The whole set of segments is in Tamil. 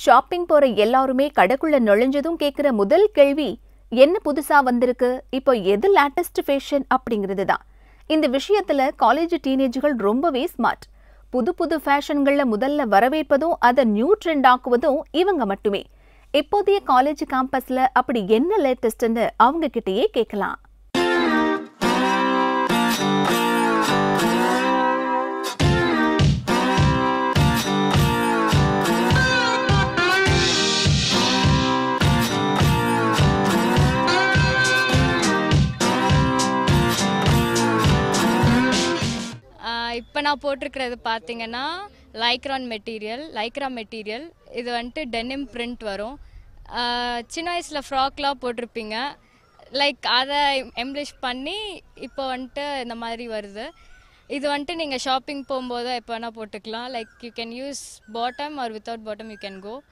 ஷாப்பிங் போற எல்லாருமே கடைக்குள்ள நுழைஞ்சதும் கேக்குற முதல் கேள்வி என்ன புதுசா வந்திருக்கு இப்போ எது லேட்டஸ்ட் ஃபேஷன் அப்படிங்கிறது தான் இந்த விஷயத்துல காலேஜ் டீனேஜ்கள் ரொம்பவே ஸ்மார்ட் புது புது ஃபேஷன்கள்ல முதல்ல வரவேற்பதும் அதை நியூ ட்ரெண்ட் ஆக்குவதும் இவங்க மட்டுமே இப்போதைய காலேஜ் கேம்பஸ்ல அப்படி என்ன லேட்டஸ்ட்னு அவங்க கிட்டயே கேட்கலாம் இப்போ நான் போட்டிருக்கிறது பார்த்தீங்கன்னா லைக்ரான் மெட்டீரியல் லைக்ரா மெட்டீரியல் இது வந்துட்டு டெனிம் பிரிண்ட் வரும் ஆஹ் சின்ன வயசில் ஃப்ராக்லாம் போட்டிருப்பீங்க லைக் அதை எம்ப்ளிஷ் பண்ணி இப்போ வந்துட்டு இந்த மாதிரி வருது இது வந்துட்டு நீங்கள் ஷாப்பிங் போகும்போது எப்போ வேணால் போட்டுக்கலாம் like you can use bottom or without bottom you can go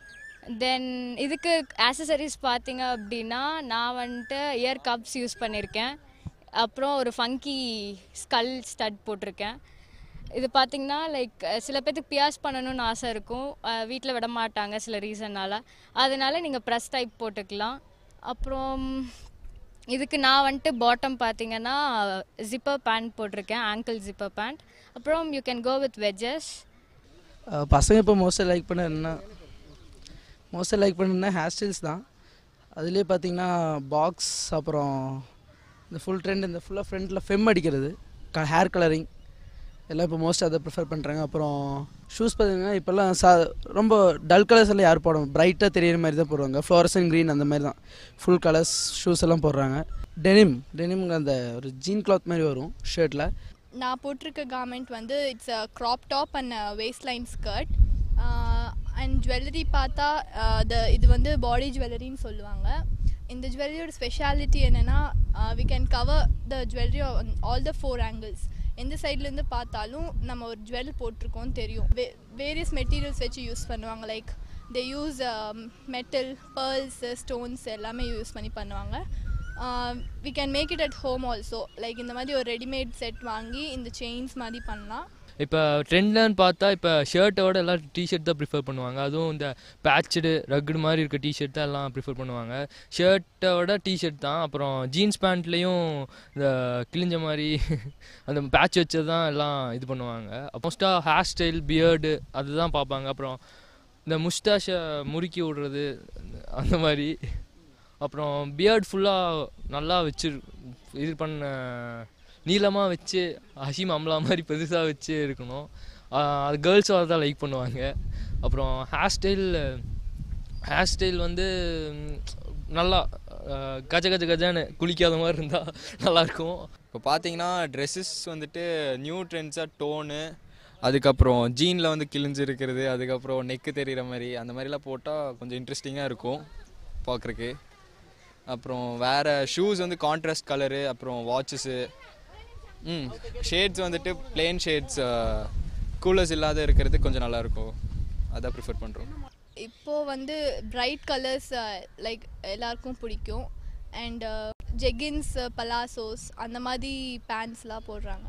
then இதுக்கு ஆக்சசரிஸ் பார்த்தீங்க அப்படின்னா நான் வந்துட்டு இயர் கப்ஸ் யூஸ் பண்ணியிருக்கேன் அப்புறம் ஒரு ஃபங்கி ஸ்கல் ஸ்டட் போட்டிருக்கேன் இது பார்த்தீங்கன்னா லைக் சில பேர்த்துக்கு பியாஸ் பண்ணணும்னு ஆசை இருக்கும் வீட்டில் விட மாட்டாங்க சில ரீசனால் அதனால நீங்கள் ப்ரெஸ் டைப் போட்டுக்கலாம் அப்புறம் இதுக்கு நான் வந்துட்டு பாட்டம் பார்த்தீங்கன்னா ஜிப்பர் பேண்ட் போட்டிருக்கேன் ஆங்கிள் ஜிப்பர் பேண்ட் அப்புறம் you can go with wedges ah பசங்க இப்போ மோஸ்ட்டாக லைக் பண்ண என்ன மோஸ்ட்டாக லைக் பண்ணனா ஹேர் ஸ்டைல்ஸ் தான் அதுலேயே பார்த்தீங்கன்னா பாக்ஸ் அப்புறம் இந்த ஃபுல் ட்ரெண்ட் இந்த ஃபுல்லாக ஃப்ரண்ட்டில் ஃபெம் அடிக்கிறது க ஹேர் கலரிங் எல்லாம் இப்போ மோஸ்ட் அதை ப்ரிஃபர் பண்ணுறாங்க அப்புறம் ஷூஸ் பார்த்தீங்கன்னா இப்போல்லாம் சா ரொம்ப டல் கலர்ஸ் எல்லாம் யார் போடும் பிரைட்டாக தெரியிற மாதிரி தான் போடுவாங்க ஃப்ளோரசன் க்ரீன் அந்த மாதிரி தான் ஃபுல் கலர்ஸ் ஷூஸ் எல்லாம் போடுறாங்க டெனிம் டெனிம்ங்க அந்த ஒரு ஜீன் கிளாத் மாதிரி வரும் ஷர்ட்டில் நான் போட்டிருக்க கார்மெண்ட் வந்து it's a crop top and waist line skirt and jewellery பார்த்தா த இது வந்து பாடி ஜுவல்லரின்னு சொல்லுவாங்க இந்த ஜுவல்லரியோட ஸ்பெஷாலிட்டி என்னென்னா we can cover the jewellery all the four angles எந்த சைட்லேருந்து பார்த்தாலும் நம்ம ஒரு ஜுவல் போட்டிருக்கோம் தெரியும் வே வேரியஸ் மெட்டீரியல்ஸ் வச்சு யூஸ் பண்ணுவாங்க like they use metal pearls stones எல்லாமே யூஸ் பண்ணி பண்ணுவாங்க we can make it at home also like இந்த மாதிரி ஒரு ரெடிமேட் செட் வாங்கி இந்த செயின்ஸ் மாதிரி பண்ணலாம் இப்போ ட்ரெண்ட்னு பார்த்தா இப்போ ஷர்ட்டோட எல்லாம் டிஷர்ட் தான் ப்ரிஃபர் பண்ணுவாங்க அதுவும் இந்த பேட்சடு ரக்குடு மாதிரி இருக்க டிஷர்ட் தான் எல்லாம் ப்ரிஃபர் பண்ணுவாங்க ஷர்ட்டோட டிஷர்ட் தான் அப்புறம் ஜீன்ஸ் பேண்ட்லேயும் இந்த கிழிஞ்ச மாதிரி அந்த பேட்ச் வச்சது தான் எல்லாம் இது பண்ணுவாங்க மோஸ்ட்டாக ஹேர் ஸ்டைல் பியர்டு அதுதான் பார்ப்பாங்க அப்புறம் இந்த முஸ்டாஷை முறுக்கி விடுறது அந்த மாதிரி அப்புறம் பியர்ட் ஃபுல்லாக நல்லா வச்சு இது பண்ண நீளமாக வச்சு ஹஷீம் அம்லா மாதிரி பெருசாக வச்சு இருக்கணும் ஆஹ் அது கேர்ள்ஸும் அதை தான் லைக் பண்ணுவாங்க அப்புறம் ஹேர் ஸ்டைல் ஹேர் ஸ்டைல் வந்து ம், நல்லா ஆஹ் கஜ கஜ கஜான்னு குளிக்காத மாதிரி இருந்தால் நல்லாயிருக்கும் இப்போ பார்த்தீங்கன்னா ட்ரெஸ்ஸஸ் வந்துட்டு நியூ ட்ரெண்ட்ஸாக டோனு அதுக்கப்புறம் ஜீனில் வந்து கிழிஞ்சு இருக்கிறது அதுக்கப்புறம் நெக்கு தெரிகிற மாதிரி அந்த மாதிரிலாம் போட்டால் கொஞ்சம் இன்ட்ரெஸ்டிங்காக இருக்கும் பார்க்குறக்கு அப்புறம் வேறு ஷூஸ் வந்து கான்ட்ராஸ்ட் கலரு அப்புறம் வாட்சஸு ம் ஷேட்ஸ் வந்துட்டு பிளேன் ஷேட்ஸ் கூலர்ஸ் இல்லாத இருக்கிறது கொஞ்சம் நல்லாயிருக்கும் அதான் ப்ரிஃபர் பண்ணுறோம் இப்போது வந்து பிரைட் கலர்ஸ் லைக் எல்லாருக்கும் பிடிக்கும் அண்ட் ஜெகின்ஸ் பலாசோஸ் அந்த மாதிரி பேண்ட்ஸ்லாம் போடுறாங்க